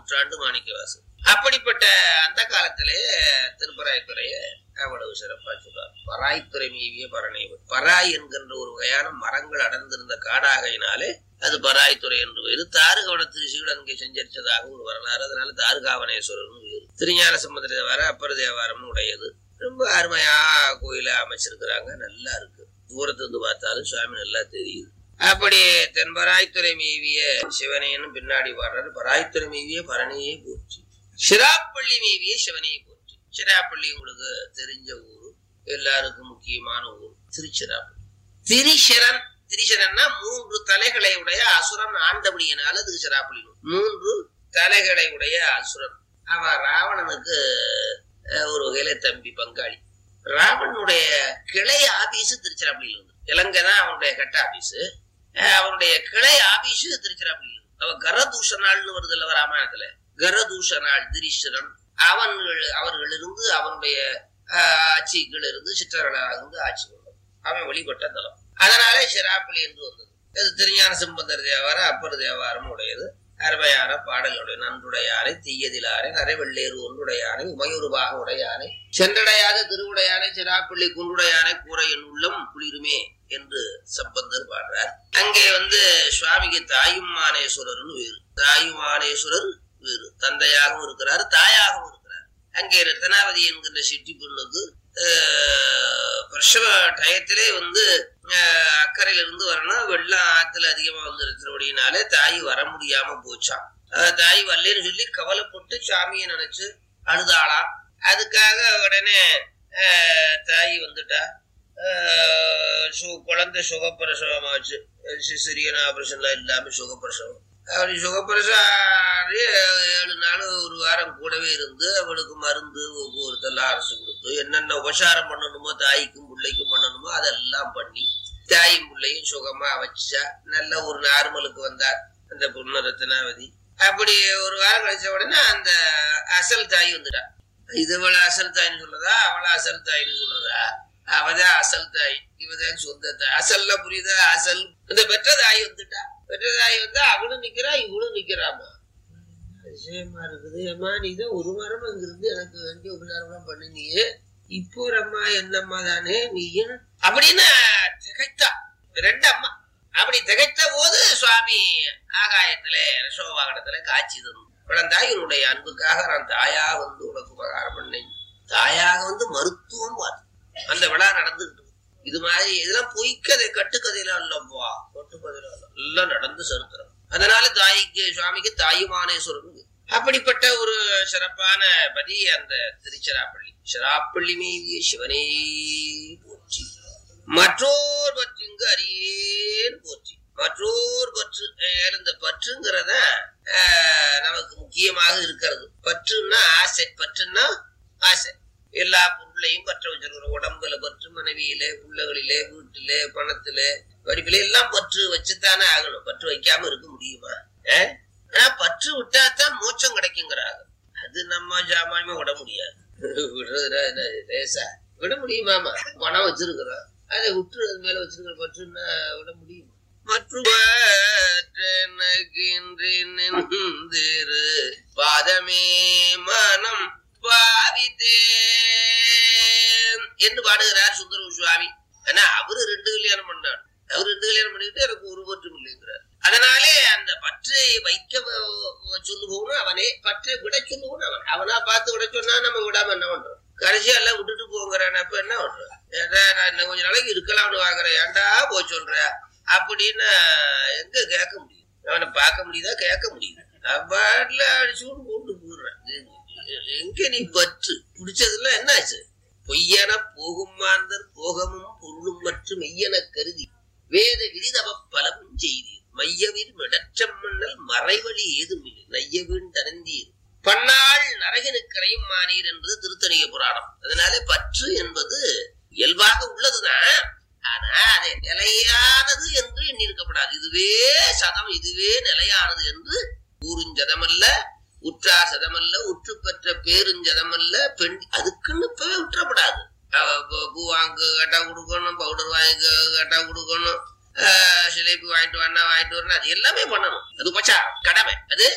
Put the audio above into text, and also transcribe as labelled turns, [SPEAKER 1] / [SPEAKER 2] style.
[SPEAKER 1] நூற்றாண்டு மாணிக்கவாசன் அப்படிப்பட்ட அந்த காலத்திலே திருப்பராய்த்துறைய அவ்வளவு சிறப்பா சொல்றார் பராய்த்துறை மீவிய பரணைவர் பராய் என்கின்ற ஒரு வகையான மரங்கள் அடர்ந்திருந்த காடாகையினாலே அது பராய்த்துறை என்று வேறு தாருகவன திருச்சிகள் அங்கே செஞ்சரிச்சதாக ஒரு வரலாறு அதனால தாருகாவனேஸ்வரர்னு வேறு திருஞான சம்பந்த தேவாரம் அப்பர் தேவாரம்னு உடையது ரொம்ப அருமையா கோயில அமைச்சிருக்கிறாங்க நல்லா இருக்கு தூரத்துல இருந்து பார்த்தாலும் சுவாமி நல்லா தெரியுது அப்படி தென் பராய்த்துறை மேவிய சிவனையன்னு பின்னாடி பாடுறாரு பராய்த்துறை மேவிய பரணியை போற்றி சிராப்பள்ளி மேவிய சிவனையை போற்றி சிராப்பள்ளி உங்களுக்கு தெரிஞ்ச ஊரு எல்லாருக்கும் முக்கியமான ஊர் திருச்சிராப்பள்ளி திரிசரன் திரிசரன்னா மூன்று தலைகளை உடைய அசுரன் ஆண்டபடியினால அதுக்கு சிராப்பள்ளி மூன்று தலைகளை உடைய அசுரன் அவன் ராவணனுக்கு அஹ், ஒரு வகையில தம்பி பங்காளி ராவணனுடைய கிளை ஆபீஸ் திருச்சிராப்பள்ளியில் இருந்து இலங்கை தான் அவனுடைய கட்ட ஆபீஸ் அவனுடைய கிளை ஆபீஸ் திருச்சிராப்பள்ளியில் இருந்து. அவன் கரதூஷனாள்னு வருது இல்ல ராமாயணத்துல கரதூஷனாள் திரிசரன் அவன்கள் அவர்களிருந்து அவனுடைய ஆஹ், ஆட்சிகள் இருந்து சிற்றர்களாக இருந்து ஆட்சி கொண்டது அவன் வழிபட்ட தலம் அதனாலே சிராப்பள்ளி என்று வந்தது இது திருஞான சம்பந்தர் தேவாரம் அப்பர் தேவாரம் உடையது அருமையான பாடலுடைய நன்றுடையானை தீயதிலாரை நரைவெள்ளேறு ஒன்றுடையானை உமையொருபாக உடையானை சென்றடையாத திருவுடையானை சிராப்பள்ளி குன்றுடையானை கூரை என் உள்ளம் குளிருமே என்று சம்பந்தர் பாடுறார் அங்கே வந்து சுவாமிக்கு தாயுமானேஸ்வரர்னு வேறு தாயுமானேஸ்வரர் வேறு தந்தையாகவும் இருக்கிறார் தாயாகவும் இருக்கிறார் அங்கே ரத்னாவதி என்கின்ற சிட்டி பொண்ணுக்கு ஆஹ், பிரசவ டயத்திலே வந்து ஆஹ், அக்கறையில இருந்து வரணும் வெள்ளம் ஆத்துல அதிகமா வந்து இருக்கிறபடினாலே தாய் வர முடியாம போச்சாம் ஆஹ், தாய் வரலன்னு சொல்லி கவலைப்பட்டு சாமியை நினைச்சு அழுதாளாம் அதுக்காக உடனே ஆஹ், தாய் வந்துட்டா ஆஹ், சு- குழந்தை சுகப்பிரசவமாச்சு சிசிரியன் ஆபரேஷன்லாம் இல்லாம சுகப்பிரசவம் அப்படி சுகப்பிரசவம் ஆகி ஏழு நாள் ஒரு வாரம் கூடவே இருந்து அவளுக்கு மருந்து ஒவ்வொருத்தெல்லாம் அரசு கொடுத்து என்னென்ன உபசாரம் பண்ணணுமோ தாய்க்கும் பிள்ளைக்கும் பண்ணணுமோ அதெல்லாம் பண்ணி தாயும் பிள்ளையும் சுகமா வச்சா நல்ல ஒரு நார்மலுக்கு வந்தார் அந்த பொண்ணு ரத்னாவதி அப்படி ஒரு வாரம் கழிச்ச உடனே அந்த அசல் தாய் வந்துட்டா இது அவள அசல் தாய்ன்னு சொல்றதா அவள அசல் தாய்ன்னு சொல்றதா அவதான் அசல் தாய் இவதான் சொந்த தாய் அசல்ல புரியுதா அசல் இந்த பெற்ற தாய் வந்துட்டா பெற்ற தாய் வந்து அவளும் நிக்கிறா இவளும் நிக்கிறாமா விஷயமா இருக்குது அம்மா நீ தான் ஒரு வாரம் அங்கிருந்து எனக்கு வேண்டிய உபசாரம் பண்ணினியே இப்போ ஒரு அம்மா என்னம்மா தானே நீயும் அப்படின்னு திகைத்தா ரெண்டு அம்மா அப்படி திகைத்த போது சுவாமி ஆகாயத்துல ரிஷோவாகனத்துல காட்சி தந்து குழந்தாய் உன்னுடைய அன்புக்காக நான் தாயா வந்து உனக்கு உபகாரம் பண்ணேன் தாயாக வந்து மருத்துவம் பார்த்து அந்த விழா நடந்துகிட்டு இருக்கு. இது மாதிரி இதெல்லாம் பொய்க்கதை கட்டுக்கதையில இல்லப்பா கட்டுக்கதையில இல்ல எல்லாம் நடந்து சரித்திரம் அதனால தாய்க்கு சுவாமிக்கு தாயுமானேஸ்வரன் அப்படிப்பட்ட ஒரு சிறப்பான பதி அந்த திருச்சிராப்பள்ளி சிராப்பள்ளி மேவிய சிவனே போற்றி மற்றோர் பற்றுங்கு அறியேன் போற்றி மற்றோர் பற்று அஹ் இந்த பற்றுங்கிறத அஹ், நமக்கு முக்கியமாக இருக்கிறது பற்றுன்னா ஆசை பற்றுன்னா ஆசை எல்லா பொருளையும் பற்ற வச்சிருக்கிறோம் உடம்புல பற்று மனைவியிலே பிள்ளைகளிலே வீட்டிலே பணத்திலே படிப்பிலே எல்லாம் பற்று வச்சுத்தானே ஆகணும் பற்று வைக்காம இருக்க முடியுமா அஹ்? ஆனா பற்று விட்டாதான் மோட்சம் கிடைக்குங்கிறாங்க அது நம்ம சாமானியமா விட முடியாது விடுறதுனா என்ன லேசா விட முடியுமாமா பணம் வச்சிருக்கிறோம் அதை விட்டு அது மேல வச்சிருக்கிற பற்றுன்னா விட முடியுமா மற்றுகின்றி நின்றிரு பாதமே மனம் பாவித்தேன் என்று பாடுகிறார் சுந்தர சுவாமி ஆனா அவரு ரெண்டு கல்யாணம் பண்ணார் அவர் ரெண்டு கல்யாணம் பண்ணிட்டு எனக்கு ஒரு பற்றும் இல்லைங்கிறார் அதனாலே அந்த பற்றை வைக்க வ- சொல்லுபவனும் அவனே பற்றை விட சொல்லுவனும் அவன் அவனா பார்த்து விட சொன்னா நம்ம விடாம என்ன பண்றோம் கடைசியா எல்லாம் விட்டுட்டு போங்கிறான் அப்ப என்ன பண்றோம் ஏன்டா நான் இன்னும் கொஞ்ச நாளைக்கு இருக்கலாம்னு வாங்குறேன் ஏன்டா போய் சொல்ற அப்படின்னு எங்க கேட்க முடியும் அவனை பார்க்க முடியுதா கேட்க முடியுது நான் பாட்டுல அடிச்சு விட்டு கூட்டு போடுறேன் எங்க நீ பற்று பிடிச்சதெல்லாம் என்னாச்சு பொய்யன போகும் மாந்தர் போகமும் பொருளும் மற்றும் மெய்யன கருதி வேத விரிதவ பலமும் செய்தீர் மையவீர் மிடற்றம் மன்னல் மறைவழி ஏதும் இல்லை நையவீண் தனந்தீர் பன்னாள் நரகனுக்கரையும் மானீர் என்பது திருத்தணிய புராணம் அதனால பற்று என்பது இயல்பாக உள்ளதுதான் ஆனா அது நிலையானது என்று எண்ணிருக்கப்படாது இதுவே சதம் இதுவே நிலையானது என்று கூறுஞ்சதமல்ல உற்றார் சதமல்ல உற்று பெற்ற பேருஞ்சதமல்ல பெண் அதுக்குன்னு இப்பவே விட்டுறப்படாது அவ பூ- பூ வாங்க கேட்டா கொடுக்கணும் பவுடர் வாங்கி கேட்டா கொடுக்கணும் ஆஹ் சிலேபி வாங்கிட்டு வாங்கினா வாங்கிட்டு வரணும் அது எல்லாமே பண்ணணும் அது பச்சா கடமை அது